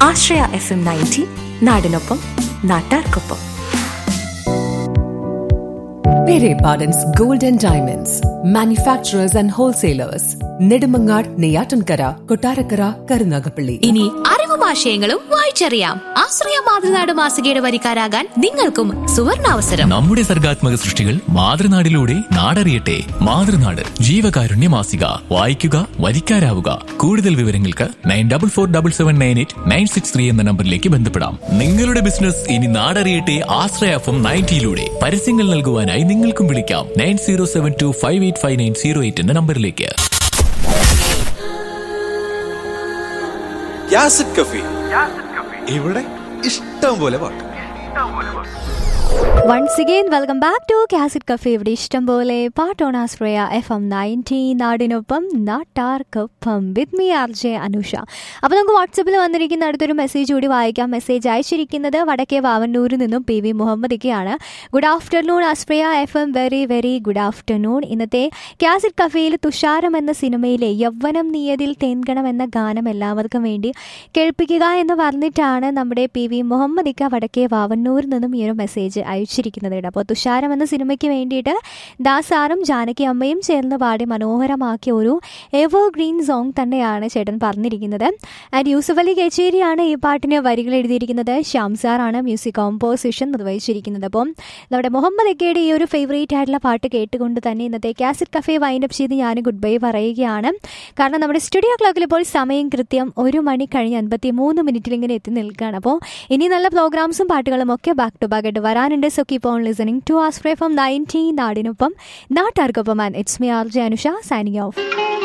ആശ്രയ F M ninety നാടിനൊപ്പം നാട്ടാർക്കൊപ്പം Pere Pardon's Gold and Diamonds, manufacturers and wholesalers, Nedumangad, Neyatankara, Kotarakara, Karunagapalli. ഇനി അറിവും ആശയങ്ങളും വായിച്ചറിയാം ആശ്രയ മാതൃനാട് മാസികയുടെ വരിക്കാരാകാൻ നിങ്ങൾക്കും സുവർണാവസരം നമ്മുടെ സർഗാത്മക സൃഷ്ടികൾ മാതൃനാടിലൂടെ നാടറിയട്ടെ മാതൃനാട് ജീവകാരുണ്യ മാസിക വായിക്കുക വരിക്കാരാവുക കൂടുതൽ വിവരങ്ങൾക്ക് nine double four double seven nine eight nine six three എന്ന നമ്പറിലേക്ക് ബന്ധപ്പെടാം നിങ്ങളുടെ ബിസിനസ് ഇനി നാടറിയട്ടെ ആശ്രയഫം നയൻറ്റിയിലൂടെ പരസ്യങ്ങൾ നൽകുവാനായി നിങ്ങൾക്കും വിളിക്കാം nine zero seven two five eight five nine zero eight എന്ന നമ്പറിലേക്ക് യാസിഡ് കഫി ഇവിടെ ഇഷ്ടം പോലെ പാട്ട് once again welcome back to cassette cafe ഇവിടെ ഇഷ്ടം പോലെ പാട്ടോൺ ആശ്രയ എഫ് എം നയൻറ്റി നാടിനൊപ്പം നാട്ടാർക്കൊപ്പം with me R J Anusha അപ്പോൾ നമുക്ക് വാട്സപ്പിൽ വന്നിരിക്കുന്ന അടുത്തൊരു മെസ്സേജ് കൂടി വായിക്കാം മെസ്സേജ് അയച്ചിരിക്കുന്നത് വടക്കേ വാവന്നൂരിൽ നിന്നും പി വി മുഹമ്മദിക്കയാണ് good afternoon Ashraya F M very very good afternoon ഇന്നത്തെ കാസിറ്റ് കഫേയിൽ തുഷാരം എന്ന സിനിമയിലെ യൗവനം നീയതിൽ തേൻകണം എന്ന ഗാനം എല്ലാവർക്കും വേണ്ടി കേൾപ്പിക്കുക എന്ന് പറഞ്ഞിട്ടാണ് നമ്മുടെ പി വി മുഹമ്മദിക്ക വടക്കേ വാവന്നൂരിൽ നിന്നും ഈ ഒരു മെസ്സേജ് അയച്ചിരിക്കുന്നത് കേട്ടോ അപ്പോൾ തുഷാരം എന്ന സിനിമയ്ക്ക് വേണ്ടിയിട്ട് ദാസാറും ജാനകി അമ്മയും ചേർന്ന് പാടി മനോഹരമാക്കിയ ഒരു എവർ ഗ്രീൻ സോങ് തന്നെയാണ് ചേട്ടൻ പറഞ്ഞിരിക്കുന്നത് ആൻഡ് യൂസഫ് അലി കച്ചേരിയാണ് ഈ പാട്ടിന് വരികൾ എഴുതിയിരിക്കുന്നത് ശ്യാം സാറാണ് മ്യൂസിക് കോമ്പോസിഷൻ നിർവഹിച്ചിരിക്കുന്നത് അപ്പം നമ്മുടെ മുഹമ്മദ് എക്കയുടെ ഈ ഒരു ഫേവറേറ്റ് ആയിട്ടുള്ള പാട്ട് കേട്ടുകൊണ്ട് തന്നെ ഇന്നത്തെ കാസറ്റ് കഫേ വൈൻഡപ്പ് ചെയ്ത് ഞാൻ ഗുഡ് ബൈ പറയുകയാണ് കാരണം നമ്മുടെ സ്റ്റുഡിയോ ക്ലോക്കിൽ ഇപ്പോൾ സമയം കൃത്യം ഒരു മണി കഴിഞ്ഞ് അൻപത്തി മൂന്ന് മിനിറ്റിൽ ഇങ്ങനെ എത്തി നിൽക്കുകയാണ് അപ്പോൾ ഇനി നല്ല പ്രോഗ്രാംസും പാട്ടുകളും ഒക്കെ ബാക്ക് ടു ബാക്ക് ആയിട്ട് വരാനുണ്ട് so keep on listening to Ashraya from nineteen നാടിനൊപ്പം നാട്ടാർക്കൊപ്പം and it's me R J Anusha signing of